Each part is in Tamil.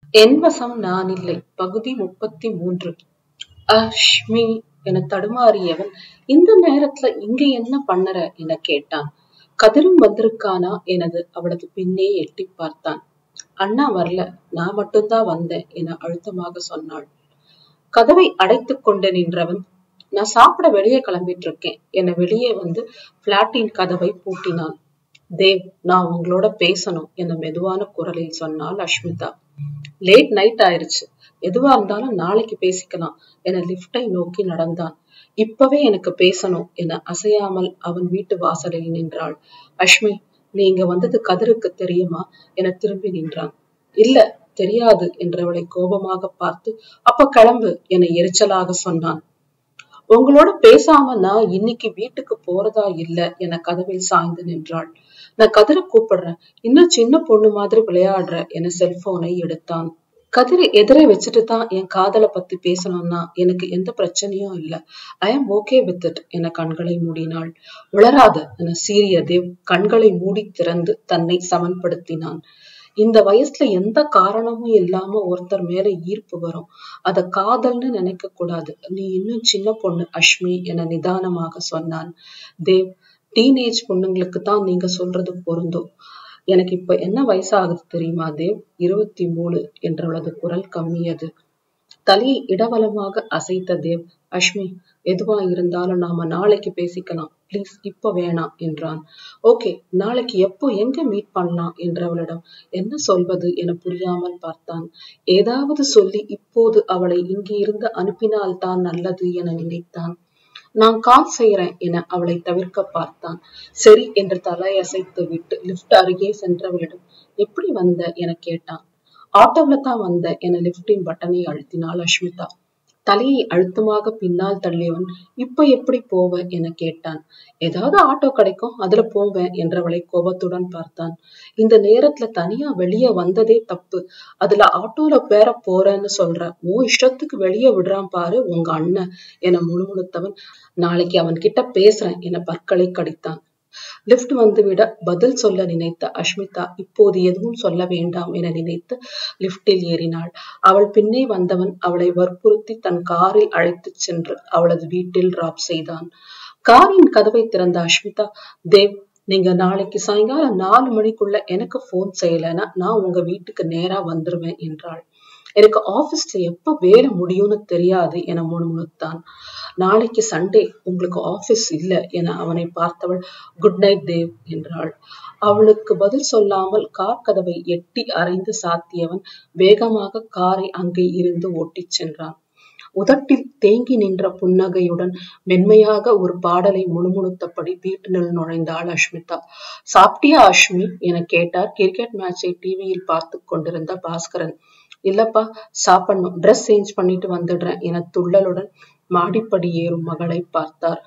என் வசம் நான் இல்லை பகுதி முப்பத்தி மூன்று அஷ்மி என தடுமாறியவன் இந்த நேரத்துல இங்க என்ன பண்ணற என கேட்டான் கதிரும் வந்திருக்கானா எனது அவளது பின்னே எட்டி பார்த்தான் அண்ணா வரல நான் மட்டும்தான் வந்தேன் என அழுத்தமாக சொன்னாள் கதவை அடைத்துக் கொண்டு நின்றவன் நான் சாப்பிட வெளியே கிளம்பிட்டு இருக்கேன் என வெளியே வந்து பிளாட்டின் கதவை பூட்டினான் தேவ் நான் உங்களோட பேசணும் என மெதுவான குரலில் சொன்னாள் அஷ்மிதா லேட் நைட் ஆயிருச்சு எதுவா இருந்தாலும் நாளைக்கு பேசிக்கலாம் என லிப்டை நோக்கி நடந்தான் இப்பவே எனக்கு பேசணும் என அசையாமல் அவன் வீட்டு வாசலில் நின்றாள் அஷ்மி நீங்க வந்தது கதிருக்கு தெரியுமா என திரும்பி நின்றான் இல்ல தெரியாது என்றவளை கோபமாக பார்த்து அப்ப கிளம்பு என எரிச்சலாக சொன்னான் உங்களோட பேசாம நான் இன்னைக்கு வீட்டுக்கு போறதா இல்ல என கதவில் சாய்ந்து நின்றாள் நான் கதிரை கூப்பிடுறேன் இன்னும் சின்ன பொண்ணு மாதிரி விளையாடுற என செல்போனை எடுத்தான் கதிரை எதிரே வச்சுட்டு தான் என் காதலை பத்தி பேசணும்னா எனக்கு எந்த பிரச்சனையும் இல்ல I am okay with it என கண்களை மூடினாள் உளராத என சீரிய தேவ் கண்களை மூடி திறந்து தன்னை சமன்படுத்தினான் இந்த வயசுல எந்த காரணமும் இல்லாம ஒருத்தர் மேல ஈர்ப்பு வரும் அத காதல்னு நினைக்க கூடாது நீ இன்னும் சின்ன பொண்ணு அஷ்மி என நிதானமாக சொன்னான் தேவ் டீனேஜ் பொண்ணுங்களுக்கு தான் நீங்க சொல்றது பொருந்தும் எனக்கு இப்ப என்ன வயசாகுது தெரியுமா தேவ் இருபத்தி மூணு என்றவளது குரல் கம்மியது தலையை இடவலமாக அசைத்த தேவ் அஷ்மி எதுவா இருந்தாலும் நாம நாளைக்கு பேசிக்கலாம் ப்ளீஸ் இப்ப வேணாம் என்றான் ஓகே நாளைக்கு எப்போ எங்க மீட் பண்ணலாம் என்றவளிடம் என்ன சொல்வது என புரியாமல் பார்த்தான் ஏதாவது சொல்லி இப்போது அவளை இங்கிருந்து அனுப்பினால் தான் நல்லது என நினைத்தான் நான் கால் செய்யறேன் என அவளை தவிர்க்க பார்த்தான் சரி என்று தலையசைத்து விட்டு லிப்ட் அருகே சென்றவளிடம் எப்படி வந்த என கேட்டான் ஆட்டோல தான் வந்த என லிப்டின் பட்டனை அழுத்தினாள் அஷ்மிதா தலையை அழுத்தமாக பின்னால் தள்ளியவன் இப்ப எப்படி போவ என கேட்டான் ஏதாவது ஆட்டோ கிடைக்கும் அதுல போவேன் என்றவளை கோபத்துடன் பார்த்தான் இந்த நேரத்துல தனியா வெளியே வந்ததே தப்பு அதுல ஆட்டோல பேர போறேன்னு சொல்ற உன் இஷ்டத்துக்கு வெளியே விடுறான் பாரு உங்க அண்ணன் என முணுமுணுத்தவன் நாளைக்கு அவன் கிட்ட பேசுறேன் என பற்களை கடித்தான் லிப்ட் வந்துவிட பதில் சொல்ல நினைத்த அஷ்மிதா இப்போது எதுவும் சொல்ல வேண்டாம் என நினைத்து லிப்டில் ஏறினாள் அவள் பின்னே வந்தவன் அவளை வற்புறுத்தி தன் காரில் அழைத்துச் சென்று அவளது வீட்டில் டிராப் செய்தான் காரின் கதவை திறந்த அஷ்மிதா தேவ் நீங்க நாளைக்கு சாயங்காலம் நாலு மணிக்குள்ள எனக்கு போன் செய்யலைன்னா நான் உங்க வீட்டுக்கு நேரா வந்துருவேன் என்றாள் எனக்கு ஆபீஸ்ல எப்ப வேலை முடியும்னு தெரியாது என முணுமுணுத்தான் நாளைக்கு சண்டே உங்களுக்கு ஆபீஸ் இல்ல என அவனை பார்த்தவள் குட் நைட் தேவ் என்றாள் அவளுக்கு பதில் சொல்லாமல் கார் கதவை எட்டி அரைந்து சாத்தியவன் வேகமாக காரை அங்கே இருந்து ஓட்டிச் சென்றான் உதட்டில் தேங்கி நின்ற புன்னகையுடன் மென்மையாக ஒரு பாடலை முணுமுணுத்தபடி வீட்டினுள் நுழைந்தாள் அஷ்மிதா சாப்பிட்டியா அஷ்மி என கேட்டார் கிரிக்கெட் மேட்சை டிவியில் பார்த்து கொண்டிருந்த பாஸ்கரன் இல்லப்பா சாப்பிடணும் ட்ரெஸ் சேஞ்ச் பண்ணிட்டு வந்துடுறேன் என துள்ளலுடன் மாடிப்படி ஏறும் மகளை பார்த்தார்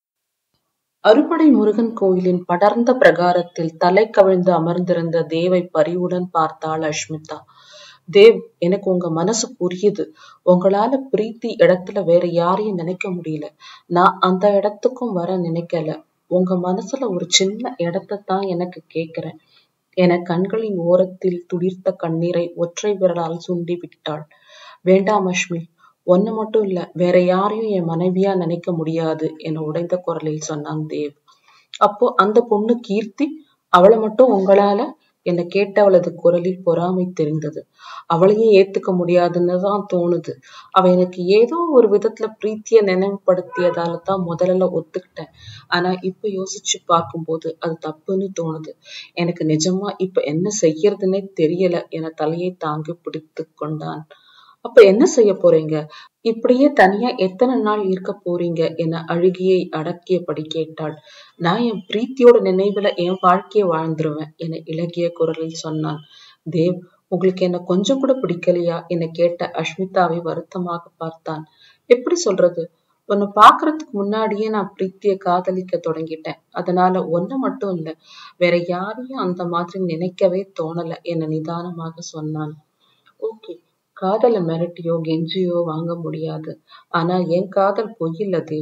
அறுபடை முருகன் கோயிலின் படர்ந்த பிரகாரத்தில் தலை கவிழ்ந்து அமர்ந்திருந்த தேவை பரிவுடன் பார்த்தாள் அஷ்மிதா தேவ் எனக்கு உங்க மனசு புரியுது உங்களால பிரீத்தி இடத்துல வேற யாரையும் நினைக்க முடியல நான் அந்த இடத்துக்கும் வர நினைக்கல உங்க மனசுல ஒரு சின்ன இடத்தான் எனக்கு கேக்குறேன் என கண்களின் ஓரத்தில் துளிர்த்த கண்ணீரை ஒற்றை விரலால் சுண்டி விட்டாள் வேண்டாம் அஷ்மி ஒன்னு மட்டும் இல்ல வேற யாரையும் என் மனைவியா நினைக்க முடியாது என உடைந்த குரலில் சொன்னான் தேவ் அப்போ அந்த பொண்ணு கீர்த்தி அவளை மட்டும் உங்களால என கேட்டவளது குரலில் பொறாமை தெரிந்தது அவளையும் ஏத்துக்க முடியாதுன்னு தான் தோணுது அவ எனக்கு ஏதோ ஒரு விதத்துல பிரீத்திய நினைவுபடுத்தியதால தான் முதல்ல ஒத்துக்கிட்டேன் ஆனா இப்ப யோசிச்சு பார்க்கும்போது அது தப்புன்னு தோணுது எனக்கு நிஜமா இப்ப என்ன செய்யறதுன்னே தெரியல என தலையை தாங்கி பிடித்து கொண்டான் அப்ப என்ன செய்ய போறீங்க இப்படியே தனியா எத்தனை நாள் இருக்க போறீங்க என அழுகியை அடக்கியபடி கேட்டாள் நான் என் பிரீத்தியோட நினைவுல என் வாழ்க்கைய வாழ்ந்துருவேன் என இலகிய குரலில் சொன்னான் தேவ் உங்களுக்கு என்ன கொஞ்சம் கூட பிடிக்கலையா என கேட்ட அஷ்மிதாவை வருத்தமாக பார்த்தான் எப்படி சொல்றது உன்னை பாக்குறதுக்கு முன்னாடியே நான் பிரீத்திய காதலிக்க தொடங்கிட்டேன் அதனால ஒன்ன மட்டும் இல்ல வேற யாரையும் அந்த மாதிரி நினைக்கவே தோணல என நிதானமாக சொன்னான் ஓகே காதலை மிரட்டியோ கெஞ்சியோ வாங்க முடியாது ஆனா என் காதல் பொய்யில்ல தேவ்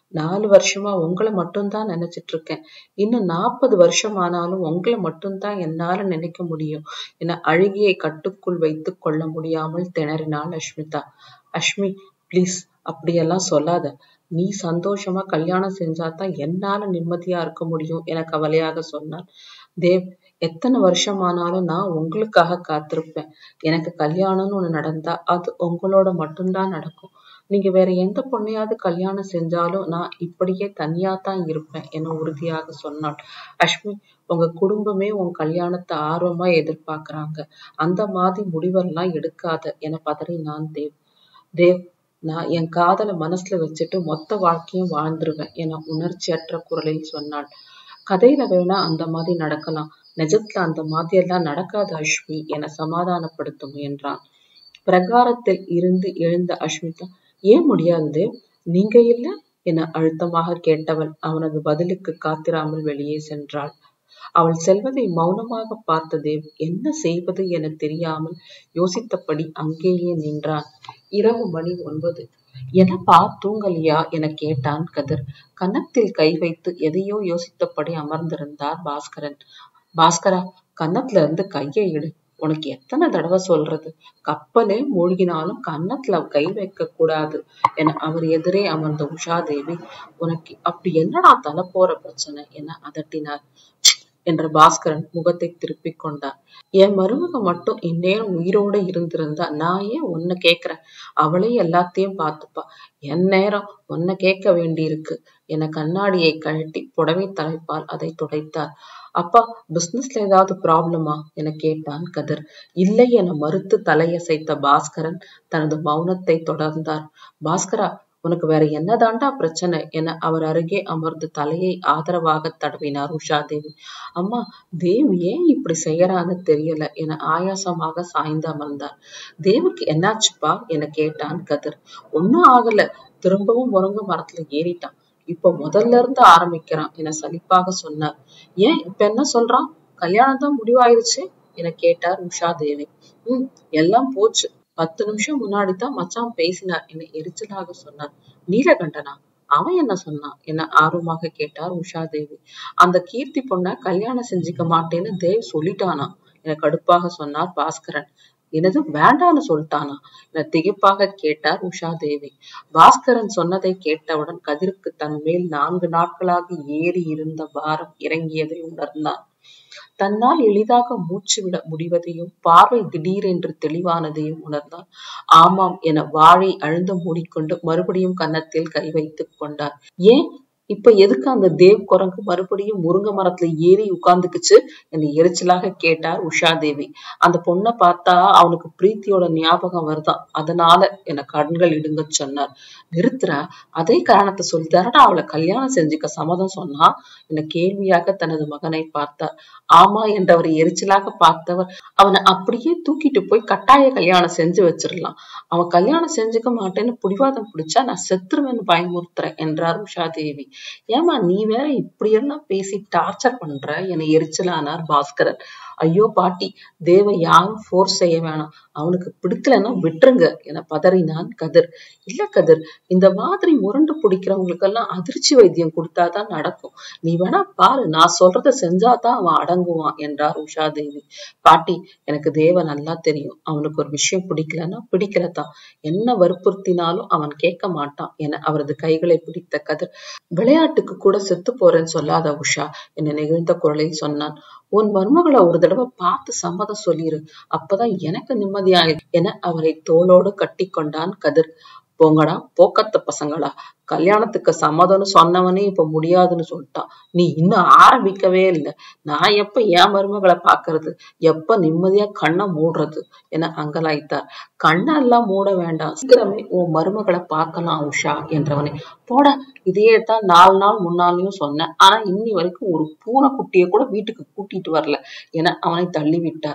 நாலு வருஷமா உங்களை மட்டும்தான் நினைச்சிட்டு இருக்கேன் இன்னும் நாற்பது வருஷம் ஆனாலும் உங்களை மட்டும்தான் என்னால நினைக்க முடியும் என அழுகியை கட்டுக்குள் வைத்து கொள்ள முடியாமல் திணறினாள் அஷ்மிதா அஷ்மி ப்ளீஸ் அப்படியெல்லாம் சொல்லாத நீ சந்தோஷமா கல்யாணம் செஞ்சாதான் என்னால நிம்மதியா இருக்க முடியும் என கவலையாக சொன்னான் தேவ் எத்தனை வருஷமானாலும் நான் உங்களுக்காக காத்திருப்பேன் எனக்கு கல்யாணம்னு ஒண்ணு நடந்தா அது உங்களோட மட்டும்தான் நடக்கும் நீங்க வேற எந்த பொண்ணையாவது கல்யாணம் செஞ்சாலும் நான் இப்படியே தனியா தான் இருப்பேன் என உறுதியாக சொன்னாள் அஷ்மி உங்க குடும்பமே உன் கல்யாணத்தை ஆர்வமா எதிர்பார்க்கறாங்க அந்த மாதிரி முடிவெல்லாம் எடுக்காத என பதறினான் தேவ் தேவ் நான் என் காதலை மனசுல வச்சுட்டு மொத்த வாழ்க்கையும் வாழ்ந்துருவேன் என உணர்ச்சியற்ற குரலில் சொன்னாள் கதையில வேணா அந்த மாதிரி நடக்கலாம் நிஜத்துல அந்த மாதிரி எல்லாம் நடக்காது அஷ்மி என சமாதானப்படுத்த முயன்றான் பிரகாரத்தில் இருந்து எழுந்த அஷ்மிதா ஏன் முடியாது நீங்க இல்ல என அழுத்தமாக கேட்டவள் அவனது பதிலுக்கு காத்திராமல் வெளியே சென்றாள் அவள் செல்வதை மௌனமாக பார்த்த தேவ் என்ன செய்வது என தெரியாமல் யோசித்தபடி அங்கேயே நின்றான் இரவு மணி ஒன்பது என்னப்பா தூங்கலியா என கேட்டான் கதிர் கன்னத்தில் கை வைத்து எதையோ யோசித்தபடி அமர்ந்திருந்தார் பாஸ்கரன் பாஸ்கரா கன்னத்துல இருந்து கையை இடு உனக்கு எத்தனை தடவை சொல்றது கப்பலே மூழ்கினாலும் கன்னத்துல கை வைக்க கூடாது என அவர் எதிரே அமர்ந்த உஷா தேவி உனக்கு அப்படி என்னடா தலை போற பிரச்சனை என அதட்டினார் என்ற பாஸ்கரன் முகத்தை திருப்பிக் கொண்டார் என் மருமக மட்டும் இந்நேரம் உயிரோட இருந்திருந்தா நான் ஏன் உன்னை கேக்குறேன் அவளே எல்லாத்தையும் பார்த்துப்பா என் நேரம் உன்னை கேட்க வேண்டியிருக்கு என கண்ணாடியை கழட்டி புடவை தலைப்பால் அதை துடைத்தார் அப்பா பிசினஸ்ல ஏதாவது ப்ராப்ளமா என கேட்டான் கதிர் இல்லை என மறுத்து தலையசைத்த பாஸ்கரன் தனது மௌனத்தை தொடர்ந்தார் பாஸ்கரா உனக்கு வேற என்னதாண்டா பிரச்சனை என அவர் அருகே அமர்ந்து தலையை ஆதரவாக தடவினார் உஷா தேவி அம்மா தேவ் ஏன் இப்படி செய்யறான்னு தெரியல என ஆயாசமாக சாய்ந்து அமர்ந்தார் தேவுக்கு என்னாச்சுப்பா என கேட்டான் கதிர் ஒன்னும் ஆகல திரும்பவும் முருங்க மரத்துல ஏறிட்டான் இப்ப முதல்ல இருந்து ஆரம்பிக்கிறான் என சலிப்பாக சொன்னார் ஏன் இப்ப என்ன சொல்றான் கல்யாணம் தான் முடிவாயிருச்சு என கேட்டார் உஷா தேவி உம் எல்லாம் போச்சு பத்து நிமிஷம் முன்னாடி தான் மச்சான் பேசினார் என எரிச்சலாக சொன்னார் நீலகண்டனா அவன் என்ன சொன்னான் என ஆர்வமாக கேட்டார் உஷா தேவி அந்த கீர்த்தி பொண்ண கல்யாணம் செஞ்சுக்க மாட்டேன்னு தேவ் சொல்லிட்டானா என கடுப்பாக சொன்னார் பாஸ்கரன் எனது வேண்டான்னு சொல்லிட்டானா என திகைப்பாக கேட்டார் உஷா தேவி பாஸ்கரன் சொன்னதை கேட்டவுடன் கதிருக்கு தன் மேல் நான்கு நாட்களாக ஏறி இருந்த பாரம் இறங்கியதை உணர்ந்தான் தன்னால் எளிதாக மூச்சு விட முடிவதையும் பார்வை திடீரென்று தெளிவானதையும் உணர்ந்தார் ஆமாம் என வாழை அழுந்த மூடிக்கொண்டு மறுபடியும் கன்னத்தில் கை வைத்துக் கொண்டார் ஏன் இப்ப எதுக்கு அந்த தேவ் குரங்கு மறுபடியும் முருங்க மரத்துல ஏறி உட்கார்ந்துக்குச்சு என்று எரிச்சலாக கேட்டார் உஷா தேவி அந்த பொண்ணை பார்த்தா அவனுக்கு பிரீத்தியோட ஞாபகம் வருதான் அதனால என கண்கள் இடுங்க சொன்னார் நிறுத்துறா அதே காரணத்தை சொல்லித்தாரடா அவளை கல்யாணம் செஞ்சுக்க சம்மதம் சொன்னா என கேள்வியாக தனது மகனை பார்த்தார் ஆமா என்றவரை எரிச்சலாக பார்த்தவர் அவனை அப்படியே தூக்கிட்டு போய் கட்டாய கல்யாணம் செஞ்சு வச்சிடலாம் அவன் கல்யாணம் செஞ்சுக்க மாட்டேன்னு புடிவாதம் பிடிச்சா நான் செத்துருவேன்னு பயமுறுத்துறேன் என்றார் உஷா தேவி ஏமா நீ வேற இப்படி எல்லாம் பேசி டார்ச்சர் பண்ற என எரிச்சலானார் பாஸ்கரன் ஐயோ பாட்டி தேவ யாரும் ஃபோர்ஸ் செய்ய வேணாம் அவனுக்கு பிடிக்கலன்னா விட்டுருங்க என பதறினான் கதிர் இல்ல கதிர் இந்த மாதிரி முரண்டு பிடிக்கிறவங்களுக்கெல்லாம் அதிர்ச்சி வைத்தியம் கொடுத்தாதான் நடக்கும் நீ வேணா பாரு நான் சொல்றத செஞ்சாதான் அவன் அடங்குவான் என்றார் உஷா தேவி பாட்டி எனக்கு தேவ நல்லா தெரியும் அவனுக்கு ஒரு விஷயம் பிடிக்கலன்னா பிடிக்கலதான் என்ன வற்புறுத்தினாலும் அவன் கேட்க மாட்டான் என அவரது கைகளை பிடித்த கதிர் விளையாட்டுக்கு கூட செத்து போறேன்னு சொல்லாத உஷா என நெகிழ்ந்த குரலில் சொன்னான் உன் மருமகளை ஒரு தடவை பார்த்து சம்மதம் சொல்லிரு அப்பதான் எனக்கு நிம்மதியா என அவரை தோளோடு கட்டி கொண்டான் கதிர் போங்கடா போக்கத்த பசங்களா கல்யாணத்துக்கு சம்மதம்னு சொன்னவனே இப்ப முடியாதுன்னு சொல்லிட்டான் நீ இன்னும் ஆரம்பிக்கவே இல்லை நான் எப்ப என் மருமகளை பாக்குறது எப்ப நிம்மதியா கண்ணை மூடுறது என அங்கலாய்த்தார் கண்ணெல்லாம் மூட வேண்டாம் சீக்கிரமே உன் மருமகளை பார்க்கலாம் உஷா என்றவனே போட இதையே தான் நாலு நாள் முன்னாலையும் சொன்னேன் ஆனா இன்னி வரைக்கும் ஒரு பூனை குட்டியை கூட வீட்டுக்கு கூட்டிட்டு வரல என அவனை தள்ளிவிட்டார்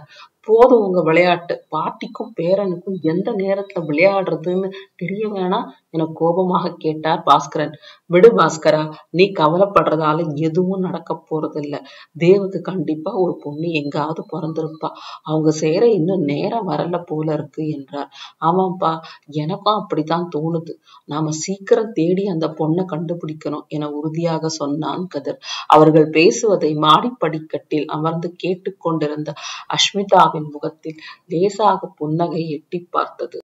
போதும் உங்க விளையாட்டு பாட்டிக்கும் பேரனுக்கும் எந்த நேரத்துல விளையாடுறதுன்னு தெரிய வேணாம் என கோபமாக கேட்டார் பாஸ்கரன் விடு பாஸ்கரா நீ கவலைப்படுறதால எதுவும் நடக்க போறதில்ல தேவுக்கு கண்டிப்பா ஒரு பொண்ணு எங்காவது பிறந்திருப்பா அவங்க சேர இன்னும் நேரம் வரல போல இருக்கு என்றார் ஆமாப்பா எனக்கும் அப்படித்தான் தோணுது நாம சீக்கிரம் தேடி அந்த பொண்ணை கண்டுபிடிக்கணும் என உறுதியாக சொன்னான் கதிர் அவர்கள் பேசுவதை மாடிப்படிக்கட்டில் அமர்ந்து கேட்டுக்கொண்டிருந்த அஸ்மிதாவின் முகத்தில் லேசாக புன்னகை எட்டி பார்த்தது